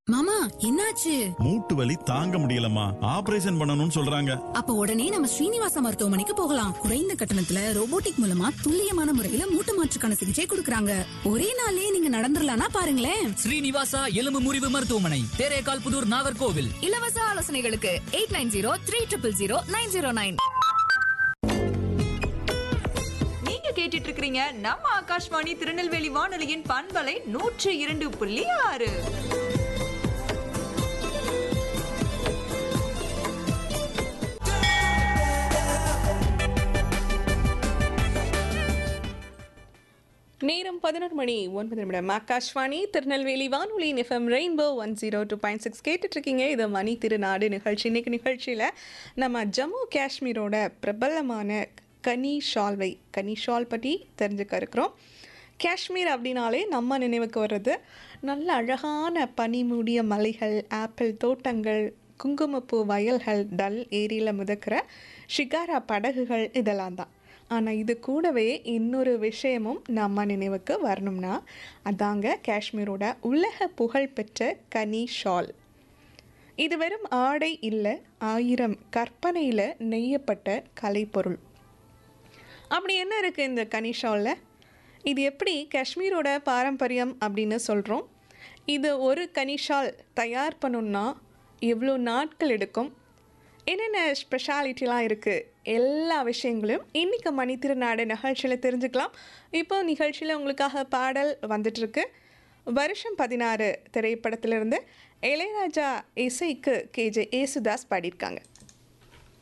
மாமா என்னாச்சு மூட்டு வலி தாங்க முடியலம்மா ஆபரேஷன் பண்ணணும்னு சொல்றாங்க அப்ப உடனே நம்ம ஸ்ரீனிவாசா மருத்துவமனைக்கு போகலாம் குறைந்த கட்டணத்துல ரோபோட்டிக் மூலமா துல்லியமான முறையில மூட்டு மாற்றுக்கான சிகிச்சை கொடுக்கறாங்க ஒரே நாள்லயே நீங்க நடந்துடலாம்னா பாருங்களேன் ஸ்ரீனிவாசா எலும்பு முறிவு மருத்துவமனை தேரேகால் புதூர் நாகர்கோவில் இலவச ஆலோசனைகளுக்கு eight nine zero three triple zero nine zero nine நீங்க கேட்டுட்டு இருக்கிறீங்க நம்ம ஆகாஷ்வாணி திருநெல்வேலி வானொலியின் பண்பலை நூற்று இரண்டு புள்ளி ஆறு நேரம் பதினொரு மணி ஒன்பது நிமிடம் ஆகாஷ்வாணி திருநெல்வேலி வானொலி FM rainbow one zero two point six கேட்டுட்ருக்கீங்க இது மணி திருநாடு நிகழ்ச்சி இன்னைக்கு நிகழ்ச்சியில் நம்ம ஜம்மு காஷ்மீரோட பிரபலமான கனி ஷால்வை கனி ஷால் பற்றி தெரிஞ்சுக்க இருக்கிறோம் காஷ்மீர் அப்படின்னாலே நம்ம நினைவுக்கு வர்றது நல்ல அழகான பனிமூடிய மலைகள் ஆப்பிள் தோட்டங்கள் குங்குமப்பூ வயல்கள் டல் ஏரியில் மிதக்கிற ஷிகாரா படகுகள் இதெல்லாம் தான் ஆனால் இது கூடவே இன்னொரு விஷயமும் நம்ம நினைவுக்கு வரணும்னா அதாங்க காஷ்மீரோட உலக புகழ்பெற்ற கனி ஷால் இது வெறும் ஆடை இல்லை ஆயிரம் கற்பனையில் நெய்யப்பட்ட கலைப்பொருள் அப்படி என்ன இருக்குது இந்த கனி ஷாலில் இது எப்படி காஷ்மீரோட பாரம்பரியம் அப்படின்னு சொல்கிறோம் இது ஒரு கனிஷால் தயார் பண்ணணும்னா எவ்வளோ நாட்கள் எடுக்கும் என்னென்ன ஸ்பெஷாலிட்டிலாம் இருக்குது எல்லா விஷயங்களையும் இன்றைக்கி மணி திருநாடு நிகழ்ச்சியில் தெரிஞ்சுக்கலாம் இப்போ நிகழ்ச்சியில் உங்களுக்காக பாடல் வந்துட்டுருக்கு வருஷம் பதினாறு திரைப்படத்திலிருந்து இளையராஜா இசைக்கு கேஜே ஏசுதாஸ் பாடியிருக்காங்க